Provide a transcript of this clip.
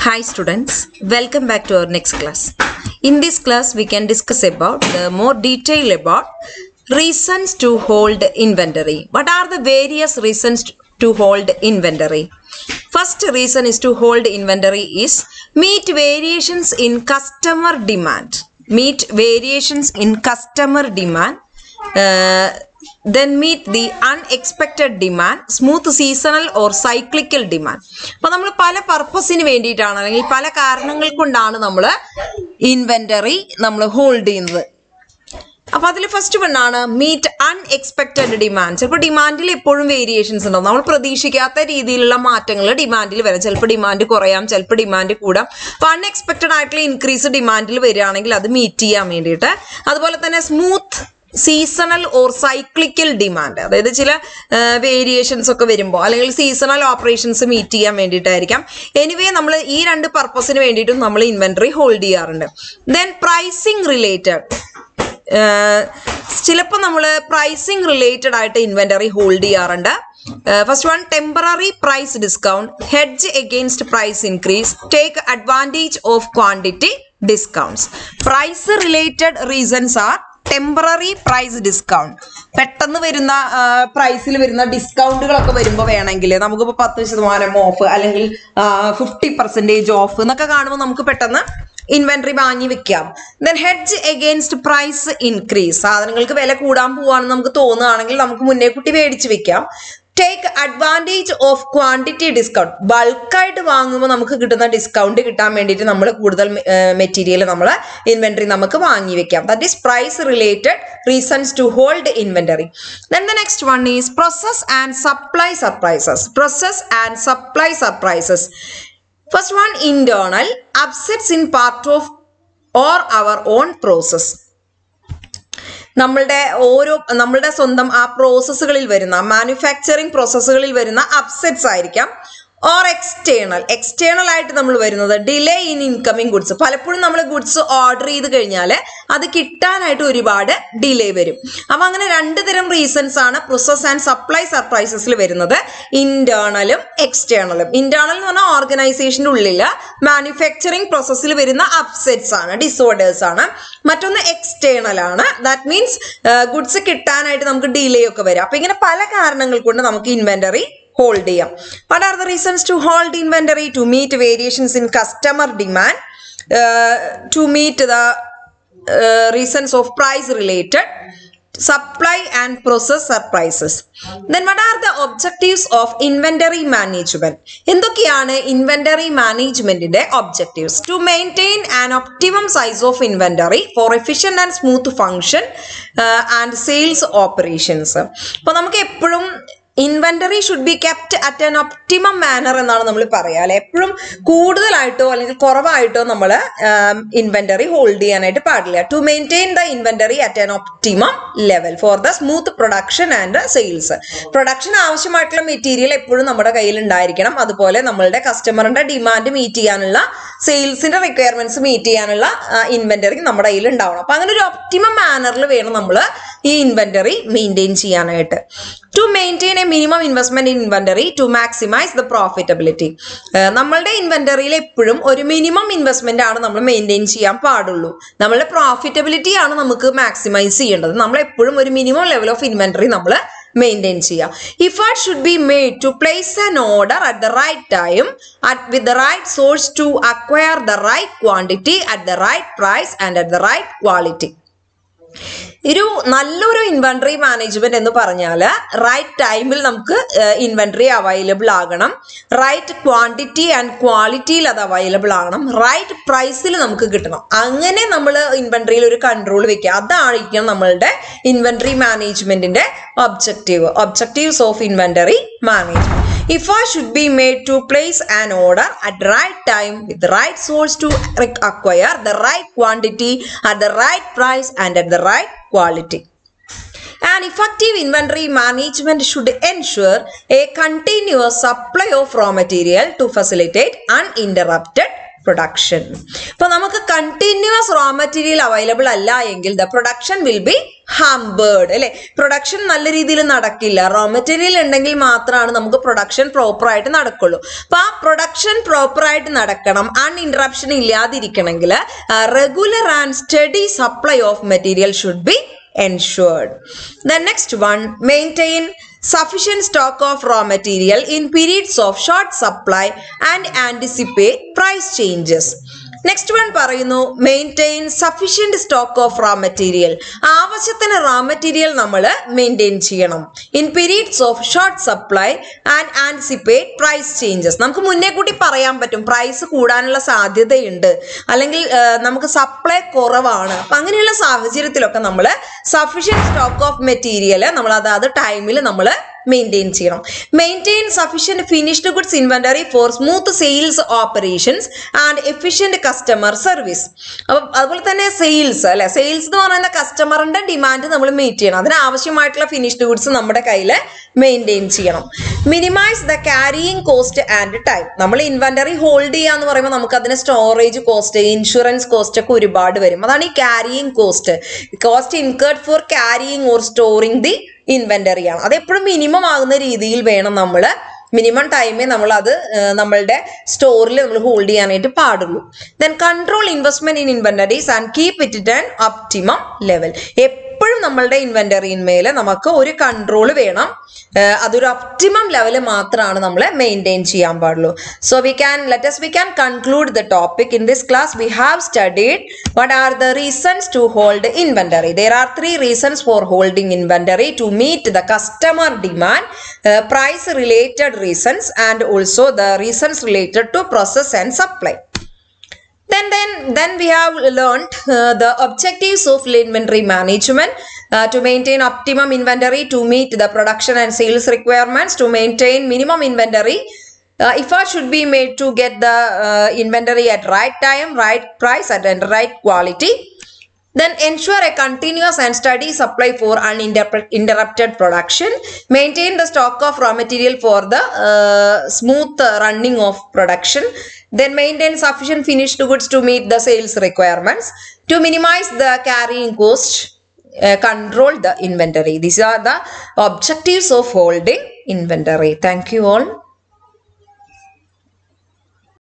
Hi students, welcome back to our next class. In this class, we can discuss about the more detail about reasons to hold inventory. What are the various reasons to hold inventory? First reason is to hold inventory is meet variations in customer demand. Meet variations in customer demand. Uh, then meet the unexpected demand smooth seasonal or cyclical demand അപ്പൊ നമ്മൾ പല പർപ്പസിന് വേണ്ടിയിട്ടാണ് അല്ലെങ്കിൽ പല കാരണങ്ങൾ കൊണ്ടാണ് നമ്മൾ ഇൻവെന്ററി നമ്മൾ ഹോൾഡ് ചെയ്യുന്നത് അപ്പൊ അതിൽ ഫസ്റ്റ് വൺ ആണ് മീറ്റ് അൺഎക്സ്പെക്ടഡ് ഡിമാൻഡ് ചിലപ്പോൾ ഡിമാൻഡിൽ എപ്പോഴും വേരിയേഷൻസ് ഉണ്ടാവും നമ്മൾ പ്രതീക്ഷിക്കാത്ത രീതിയിലുള്ള മാറ്റങ്ങൾ ഡിമാൻഡിൽ വരാം ചിലപ്പോൾ ഡിമാൻഡ് കുറയാം ചിലപ്പോൾ ഡിമാൻഡ് കൂടാം അപ്പൊ അൺഎക്സ്പെക്ടഡ് ആയിട്ടുള്ള ഇൻക്രീസ് ഡിമാൻഡിൽ വരികയാണെങ്കിൽ അത് മീറ്റ് ചെയ്യാൻ വേണ്ടിയിട്ട് അതുപോലെ തന്നെ smooth seasonal or cyclical demand അതായത് ചില വേരിയേഷൻസ് ഒക്കെ വരുമ്പോൾ അല്ലെങ്കിൽ സീസണൽ ഓപ്പറേഷൻസ് മീറ്റ് ചെയ്യാൻ വേണ്ടിയിട്ടായിരിക്കാം എനിവേ നമ്മൾ ഈ രണ്ട് പർപ്പസിന് വേണ്ടിയിട്ടും നമ്മൾ ഇൻവെന്ററി ഹോൾഡ് ചെയ്യാറുണ്ട് ദെൻ പ്രൈസിങ് റിലേറ്റഡ് ചിലപ്പോൾ നമ്മൾ പ്രൈസിങ് റിലേറ്റഡ് ആയിട്ട് ഇൻവെന്ററി ഹോൾഡ് ചെയ്യാറുണ്ട് first one temporary price discount hedge against price increase take advantage of quantity discounts price related reasons are temporary price discount പെട്ടെന്ന് വരുന്ന പ്രൈസിൽ വരുന്ന ഡിസ്കൗണ്ടുകളൊക്കെ വരുമ്പോൾ വേണമെങ്കിൽ നമുക്കിപ്പോൾ പത്ത് ശതമാനം ഓഫ് അല്ലെങ്കിൽ ഫിഫ്റ്റി പെർസെൻറ്റേജ് ഓഫ് എന്നൊക്കെ കാണുമ്പോൾ നമുക്ക് പെട്ടെന്ന് ഇൻവെന്ററി വാങ്ങി വെക്കാം then hedge against price increase സാധനങ്ങൾക്ക് വില കൂടാൻ പോവാണെന്ന് നമുക്ക് തോന്നുകയാണെങ്കിൽ നമുക്ക് മുന്നേ കൂട്ടി മേടിച്ച് വെക്കാം take advantage of quantity discount ബൾക്കായിട്ട് വാങ്ങുമ്പോൾ നമുക്ക് കിട്ടുന്ന ഡിസ്കൗണ്ട് കിട്ടാൻ വേണ്ടിയിട്ട് നമ്മൾ കൂടുതൽ മെറ്റീരിയൽ നമ്മൾ ഇൻവെന്ററി നമുക്ക് വാങ്ങി വെക്കാം that is price related reasons to hold inventory then the next one is process and supply surprises process and supply surprises first one internal upsets in part of or our own process നമ്മളുടെ ഓരോ നമ്മളുടെ സ്വന്തം ആ പ്രോസസ്സുകളിൽ വരുന്ന manufacturing പ്രോസസ്സുകളിൽ വരുന്ന upsets ആയിരിക്കാം or external external ആയിട്ട് നമ്മൾ വരുന്നത് ഡിലേ ഇൻ ഇൻകമിങ് ഗുഡ്സ് പലപ്പോഴും നമ്മൾ ഗുഡ്സ് ഓർഡർ ചെയ്ത് കഴിഞ്ഞാൽ അത് കിട്ടാനായിട്ട് ഒരുപാട് ഡിലേ വരും അപ്പം അങ്ങനെ രണ്ട് തരം റീസൺസ് ആണ് പ്രോസസ് ആൻഡ് സപ്ലൈ സർപ്രൈസസിൽ വരുന്നത് ഇന്റേണലും എക്സ്റ്റേണലും ഇന്റേണൽ എന്ന് പറഞ്ഞാൽ ഓർഗനൈസേഷൻ്റെ ഉള്ളിൽ മാനുഫാക്ചറിങ് പ്രോസസ്സിൽ വരുന്ന അപ്സെറ്റ്സ് ആണ് ഡിസോർഡേഴ്സ് ആണ് മറ്റൊന്ന് എക്സ്റ്റേണൽ ആണ് ദാറ്റ് മീൻസ് ഗുഡ്സ് കിട്ടാനായിട്ട് നമുക്ക് ഡിലേ ഒക്കെ വരും അപ്പൊ ഇങ്ങനെ പല കാരണങ്ങൾ കൊണ്ട് നമുക്ക് ഇൻവെന്ററി ഹോൾഡ് ചെയ്യാം what are the reasons to hold inventory to meet variations in customer demand to meet the reasons of price related supply and process surprises then what are the objectives of inventory management എന്തൊക്കെയാണ് inventory മാനേജ്മെന്റിന്റെ objectives to maintain an optimum size of inventory for efficient and smooth function and sales operations അപ്പോൾ നമുക്ക് എപ്പോഴും inventory should be kept at an optimum manner എന്നാണ് നമ്മൾ പറയുക അല്ലെ എപ്പോഴും കൂടുതലായിട്ടോ അല്ലെങ്കിൽ കുറവായിട്ടോ നമ്മൾ ഇൻവെന്ററി ഹോൾഡ് ചെയ്യാനായിട്ട് പാടില്ല to maintain the inventory at an optimum level for the smooth production and sales production ആവശ്യമായിട്ടുള്ള മെറ്റീരിയൽ എപ്പോഴും നമ്മുടെ കയ്യിൽ ഉണ്ടായിരിക്കണം അതുപോലെ നമ്മളുടെ കസ്റ്റമറിന്റെ ഡിമാൻഡ് മീറ്റ് ചെയ്യാനുള്ള സെയിൽസിന്റെ റിക്വയർമെന്റ്സ് മീറ്റ് ചെയ്യാനുള്ള ഇൻവെന്ററി നമ്മുടെ കയ്യിൽ ഉണ്ടാവണം അപ്പൊ അങ്ങനെ ഒരു ഒപ്റ്റിമം മാനറിൽ വേണം നമ്മൾ ഈ ഇൻവെന്ററി മെയിൻറ്റെയിൻ ചെയ്യാനായിട്ട് to maintain a minimum investment in inventory to maximize the profitability നമ്മളുടെ ഇൻവെന്ററിയിൽ എപ്പോഴും ഒരു മിനിമം ഇൻവെസ്റ്റ്മെന്റ് ആണ് നമ്മൾ മെയിൻറ്റെയിൻ ചെയ്യാൻ പാടുള്ളൂ നമ്മളുടെ പ്രോഫിറ്റബിലിറ്റി ആണ് നമുക്ക് മാക്സിമൈസ് ചെയ്യേണ്ടത് നമ്മൾ എപ്പോഴും ഒരു മിനിമം ലെവൽ ഓഫ് ഇൻവെന്ററി നമ്മൾ മെയിൻറ്റെയിൻ ചെയ്യാം effort should be made to place an order at the right time at with the right source to acquire the right quantity at the right price and at the right quality ഒരു നല്ലൊരു inventory management എന്ന് പറഞ്ഞാൽ right ടൈമിൽ നമുക്ക് inventory available ആകണം right quantity and ക്വാളിറ്റിയിൽ അത് available ആകണം റൈറ്റ് പ്രൈസിൽ നമുക്ക് കിട്ടണം അങ്ങനെ നമ്മൾ ഇൻവെന്ററിയിൽ ഒരു കൺട്രോൾ വെക്കുക അതായിരിക്കണം നമ്മളുടെ ഇൻവെന്ററി മാനേജ്മെന്റിന്റെ objective objectives of inventory management Effort should be made to place an order at the right time with the right source to acquire the right quantity at the right price and at the right quality. An effective inventory management should ensure a continuous supply of raw material to facilitate uninterrupted production ഇപ്പൊ നമുക്ക് continuous raw material available അല്ല എങ്കിൽ the production will be hampered അല്ലെ production നല്ല രീതിയിൽ നടക്കില്ല raw material ഉണ്ടെങ്കിൽ മാത്രമാണ് നമുക്ക് പ്രൊഡക്ഷൻ പ്രോപ്പർ ആയിട്ട് നടക്കുള്ളൂ അപ്പൊ ആ പ്രൊഡക്ഷൻ പ്രോപ്പർ ആയിട്ട് നടക്കണം അൺഇൻറപ്ഷൻ ഇല്ലാതിരിക്കണമെങ്കിൽ regular and steady supply of material should be ensured. The next one, maintain sufficient stock of raw material in periods of short supply and anticipate price changes. Next one പറയുന്നു maintain sufficient stock of raw material ആവശ്യത്തിന് raw material നമ്മൾ maintain ചെയ്യണം in periods of short supply and anticipate price changes നമുക്ക് മുന്നേ കൂട്ടി പറയാൻ പറ്റും price കൂടാനുള്ള സാധ്യതയുണ്ട് അല്ലെങ്കിൽ ആ, നമുക്ക് സപ്ലൈ കുറവാണ് അപ്പം അങ്ങനെയുള്ള സാഹചര്യത്തിലൊക്കെ നമ്മൾ സഫീഷ്യന്റ് സ്റ്റോക്ക് ഓഫ് മെറ്റീരിയൽ നമ്മൾ അതാത് ടൈമിൽ നമ്മൾ മെയിൻറ്റെയിൻ ചെയ്യണം maintain sufficient finished goods inventory for smooth sales operations and efficient customer service അപ്പം അതുപോലെ തന്നെ സെയിൽസ് അല്ലെ സെയിൽസ് എന്ന് പറയുന്ന കസ്റ്റമറിന്റെ ഡിമാൻഡ് നമ്മൾ മീറ്റ് ചെയ്യണം അതിന് ആവശ്യമായിട്ടുള്ള ഫിനിഷ്ഡ് ഗുഡ്സ് നമ്മുടെ കയ്യിൽ മെയിൻറ്റെയിൻ ചെയ്യണം minimize the carrying cost and time നമ്മൾ ഇൻവെന്ററി ഹോൾഡ് ചെയ്യാന്ന് പറയുമ്പോൾ നമുക്ക് അതിന് സ്റ്റോറേജ് കോസ്റ്റ് ഇൻഷുറൻസ് കോസ്റ്റ് ഒക്കെ ഒരുപാട് വരും അതാണ് ഈ carrying cost cost incurred for carrying or storing the inventory ആണ് അത് എപ്പോഴും മിനിമം ആകുന്ന രീതിയിൽ വേണം നമ്മൾ മിനിമം ടൈമേ നമ്മൾ അത് ഏഹ്, നമ്മളുടെ സ്റ്റോറിൽ നമ്മൾ ഹോൾഡ് ചെയ്യാനായിട്ട് പാടുള്ളൂ then control investment in inventories and keep it an optimum level എപ്പോഴും നമ്മളുടെ ഇൻവെന്ററിന്മേൽ നമുക്ക് ഒരു കൺട്രോൾ വേണം ഏഹ്, അതൊരു ഒപ്റ്റിമം ലെവൽ മാത്രമാണ് നമ്മൾ മെയിൻറ്റെയിൻ ചെയ്യാൻ പാടുള്ളൂ so we can let's we can conclude the topic in this class we have studied what are the reasons to hold inventory there are three reasons for holding inventory to meet the customer demand uh, price related reasons and also the reasons related to process and supply then then then we have learned uh, the objectives of inventory management uh, to maintain optimum inventory to meet the production and sales requirements to maintain minimum inventory uh, effort should be made to get the uh, inventory at right time right price at and right quality then ensure a continuous and steady supply for uninterrupted production maintain the stock of raw material for the uh, smooth uh, running of production then maintain sufficient finished goods to meet the sales requirements to minimize the carrying cost uh, control the inventory these are the objectives of holding inventory thank you all